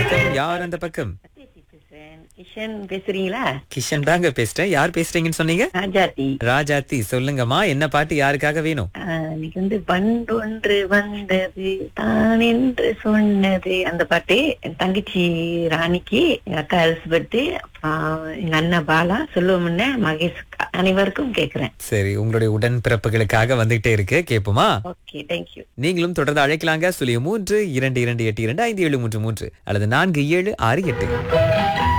வணக்கம் யார் அந்த பக்கம் சத்யஜி பேசுறேன் கிஷன் பேசுறீங்களா கிஷன் தாங்க பேசுறேன் யார் பேசுறீங்கன்னு சொன்னீங்க ராஜாத்தி ராஜாத்தி சொல்லுங்கம்மா என்ன பாட்டு யாருக்காக வேணும் ஆஹ் இன்னைக்கு வந்து பண்டொன்று வந்தது தான் என்று சொன்னது அந்த பாட்டு என் தங்கச்சி ராணிக்கு எங்க அக்கா எலிசபெத் அப்புறம் எங்க அண்ணன் பாலா சொல்லுவோம்னு மகேஷ் அக்கா. அனைவருக்கும் கேக்குறேன் சரி உங்களுடைய உடன் பிறப்புகளுக்காக வந்துகிட்டே இருக்கு கேட்போமா ஓகே தேங்க்யூ நீங்களும் தொடர்ந்து அழைக்கலாங்க சுழியம் மூன்று இரண்டு இரண்டு எட்டு இரண்டு ஐந்து ஏழு மூன்று மூன்று அல்லது நான்கு ஏழு ஆறு எட்டு